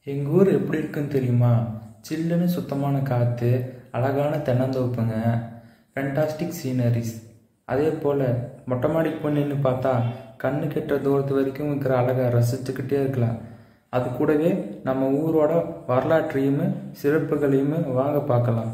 எங்கள் ஊர் எப்படி இருக்குன்னு தெரியுமா சில்லுன்னு சுத்தமான காற்று அழகான தென்னந்தோப்புங்க ஃபென்டாஸ்டிக் சீனரிஸ் அதே போல் மொட்டை மாடிக்கு போய் நின்று பார்த்தா கண்ணு கெட்டுற தூரத்து வரைக்கும் இருக்கிற அழகை ரசிச்சுக்கிட்டே இருக்கலாம் அது கூடவே நம்ம ஊரோட வரலாற்றையும் சிறப்புகளையும் வாங்க பார்க்கலாம்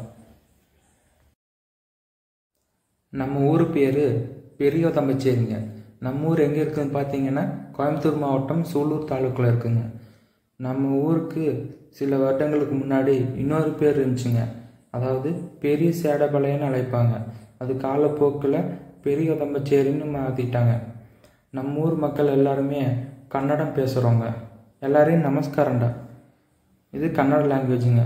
நம்ம ஊர் பேர் பெரிய தம்பச்சேரிங்க நம்ம ஊர் எங்கே இருக்குதுன்னு பார்த்தீங்கன்னா கோயம்புத்தூர் மாவட்டம் சூலூர் தாலுக்கில் இருக்குங்க நம்ம ஊருக்கு சில வருடங்களுக்கு முன்னாடி இன்னொரு பேர் இருந்துச்சுங்க அதாவது பெரிய சேடபாளையம்னு அழைப்பாங்க அது காலப்போக்கில் பெரிய தம்பச்சேரின்னு மாற்றிட்டாங்க நம்ம ஊர் மக்கள் எல்லாருமே கன்னடம் பேசுகிறவங்க எல்லாரையும் நமஸ்காரம்டா இது கன்னட லாங்குவேஜுங்க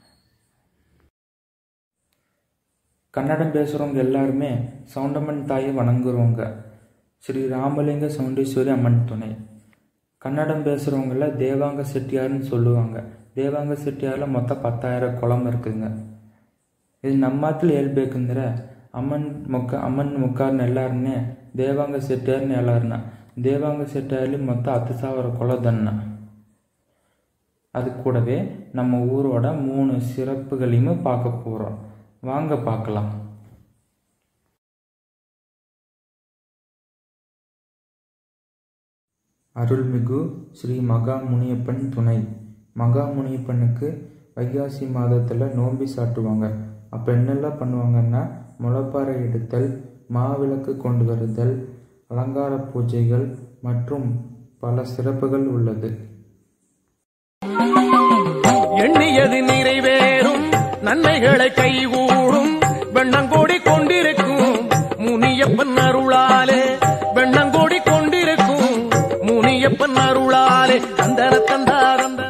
கன்னடம் பேசுகிறவங்க எல்லாருமே சவுண்டம்மன் தாயை வணங்குறவங்க ஸ்ரீ ராமலிங்க சவுண்டேஸ்வரி அம்மன் துணை கன்னடம் பேசுகிறவங்கள தேவாங்க செட்டியார்னு சொல்லுவாங்க தேவாங்க செட்டியாரில் மொத்தம் பத்தாயிரம் குளம் இருக்குதுங்க இது நம்மாத்தில் ஏழ்பேக்குங்கிற அம்மன் முக்க அம்மன் முக்கார்னு எல்லாருமே தேவாங்க செட்டியார்னு எல்லாருன்னா தேவாங்க செட்டியார்லேயும் மொத்தம் ಹತ್ತು ಸಾವಿರ குலதன்னா அது கூடவே நம்ம ஊரோட மூணு சிறப்புகளையும் பார்க்க போகிறோம் வாங்க பார்க்கலாம் அருள்மிகு ஸ்ரீ மகா முனியப்பன் துணை மகா முனியப்பனுக்கு வைகாசி மாதத்தில் நோம்பி சாட்டுவாங்க அப்போ என்னெல்லாம் பண்ணுவாங்கன்னா முளைப்பாறை எடுத்தல் மாவிளக்கு கொண்டு வருதல் அலங்கார பூஜைகள் மற்றும் பல சிறப்புகள் உள்ளது எண்ணியது நிறைவேறும் நன்மைகளை கைகூடும் வெண்ணங்கோடி கொண்டிருக்கும் முனியப்பன் அருளாலே வெண்ணங்கோடி கொண்டிருக்கும் முனியப்பன் அருளாலே தந்தர தந்தா தந்தர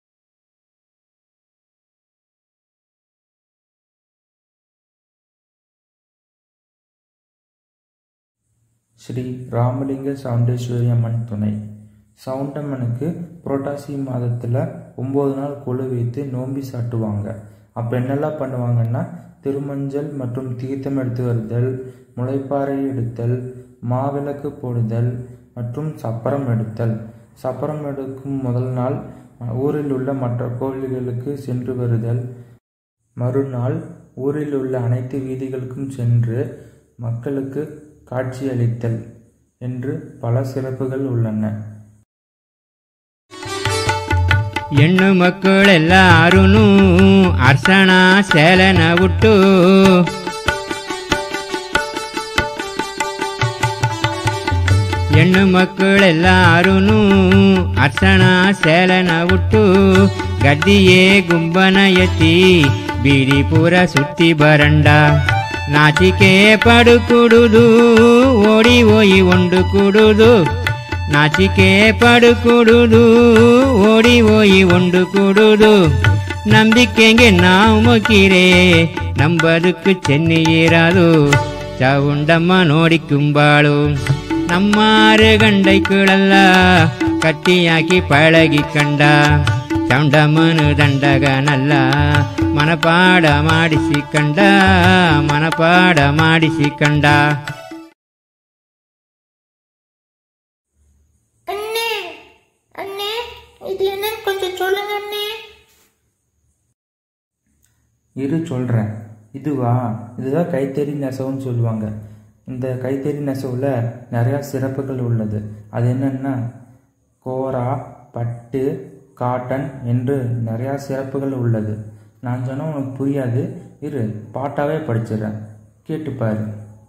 ஸ்ரீ ராமலிங்க சவுண்டேஸ்வரி அம்மன் துணை சவுண்டம்மனுக்கு புரட்டாசி மாதத்தில் ஒம்பது நாள் கொலு வைத்து நோம்பி சாட்டுவாங்க அப்போ என்னெல்லாம் பண்ணுவாங்கன்னா திருமஞ்சள் மற்றும் தீர்த்தம் எடுத்து வருதல் முளைப்பாறை எடுத்தல் மாவிளக்கு போடுதல் மற்றும் சப்பரம் எடுத்தல் சப்பரம் எடுக்கும் முதல் நாள் ஊரில் உள்ள மற்ற கோவில்களுக்கு சென்று வருதல் மறுநாள் ஊரில் உள்ள அனைத்து வீதிகளுக்கும் சென்று மக்களுக்கு காட்சியளித்தல் என்று பல சிறப்புகள் உள்ளன ಹೆಣ್ಣು ಮಕ್ಕಳೆಲ್ಲಾರೂ ಅರ್ಸಣ ಸೇಲನ ಉಟ್ಟು ಹೆಣ್ಣು ಮಕ್ಕಳೆಲ್ಲಾರೂ ಅರ್ಸಣ ಸೇಲನ ಉಟ್ಟು ಗದ್ದಿಯೇ ಗುಂಬನ ಎತ್ತಿ ಬೀದಿ ಪೂರ ಸುತ್ತಿ ಬರಂಡ ನಾಚಿಕೆ ಪಡುಕುಡುದು ಓಡಿ ಹೋಯಿ ಉಂಡು ಕುಡುದು ನಾಚಿಕೆ ಪಡುಕುಡುದು ಓಡಿ ಹೋಯಿ ಉಂಡು ಕುಡುದು ನಂಬಿಕೆಗೆ ನಾವು ಮೊಕ್ಕಿರೆ ನಂಬದಕ್ಕೆ ಚೆನ್ನಿಯಿರದು ಚೌಂಡಮ್ಮ ನೋಡಿಕುಂಬಾಳು நம்மாறு கண்டைக்குழல்ல கட்டியாக்கி பழகி கண்டா ಚೌಂಡಮ್ಮನು ದಂಡಗ ನಲ್ಲ ಮನಪಾಡ ಮಾಡಿಸಿ ಕಂಡ ಮನಪಾಡ ಮಾಡಿಸಿ ಕಂಡ அண்ணே அண்ணே இது என்னன்னு கொஞ்சம் சொல்லுங்க அண்ணே இரு சொல்கிறேன் இதுவா இதுதான் கைத்தறி நெசவுன்னு சொல்லுவாங்க இந்த கைத்தறி நெசவில் நிறையா சிறப்புகள் உள்ளது அது என்னன்னா கோரா பட்டு காட்டன் என்று நிறையா சிறப்புகள் உள்ளது நான் சொன்னால் உனக்கு புரியாது இரு பாட்டாவே படிச்சிடுறேன் கேட்டுப்பாரு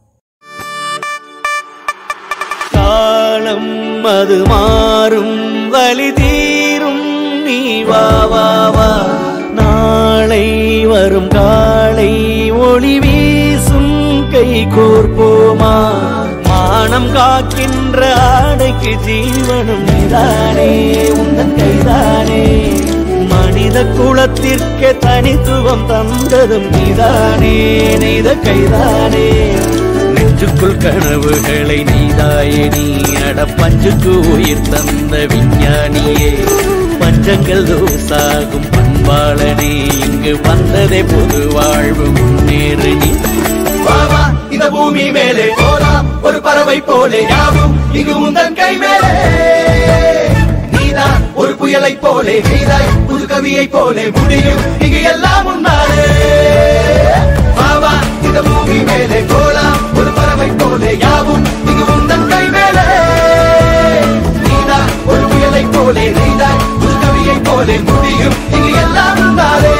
காலம் அது மாறும் வழி தீரும் நீ வா வா வா நாளை வரும் காலை ஒளி வீசும் கை கோர்ப்போமா மானம் காக்கின்ற ஆடைக்கு ஜீவனும் நீதானே உந்தன் கைதானே மனித குலத்திற்கே தனித்துவம் தந்ததும் நீதானே நெய்த கைதானே நெஞ்சுக்குள் கனவுகளை நீதாயே நீ அட பஞ்சுக்கு உயிர் தந்த விஞ்ஞானியே பஞ்சங்கள் தோசாகும் பண்பாளனே இங்கு வந்ததே பொது வாழ்வு முன்னேறு நீ வா வா இந்த பூமி மேலே போலாம் ஒரு பறவை போலே யாவும் இங்கு உந்தன் கை மேலே நீதான் ஒரு புயலை போலே செய்தாய் புது கவியை போலே முடியும் இங்கு எல்லாம் முன்னாலே பாவா இந்த பூமி மேலே போலாம் ஒரு பறவை போலே யாவும் இங்கு உந்தன் கை மேலே நீதான் ஒரு புயலை போலே செய்தாய் புது கவியை போலே முடியும் இங்கு எல்லாம் முன்னாலே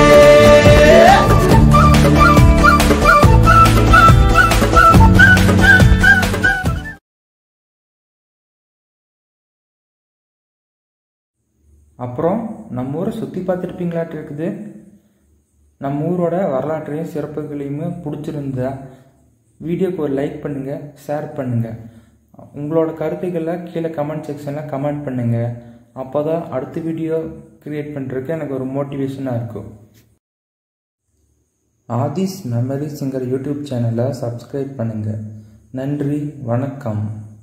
அப்புறம் நம்ம ஊரை சுற்றி பார்த்துருப்பீங்களாட்டு இருக்குது நம்ம ஊரோட வரலாற்றையும் சிறப்புகளையுமே பிடிச்சிருந்தா வீடியோக்கு ஒரு லைக் பண்ணுங்கள் ஷேர் பண்ணுங்கள் உங்களோட கருத்துக்களை கீழே கமெண்ட் செக்ஷனில் கமெண்ட் பண்ணுங்கள் அப்போ தான் அடுத்த வீடியோ க்ரியேட் பண்ணுறதுக்கு எனக்கு ஒரு மோட்டிவேஷனாக இருக்கும் ஆதிஸ் மெமரிஸுங்கிற யூடியூப் சேனலை சப்ஸ்கிரைப் பண்ணுங்கள் நன்றி வணக்கம்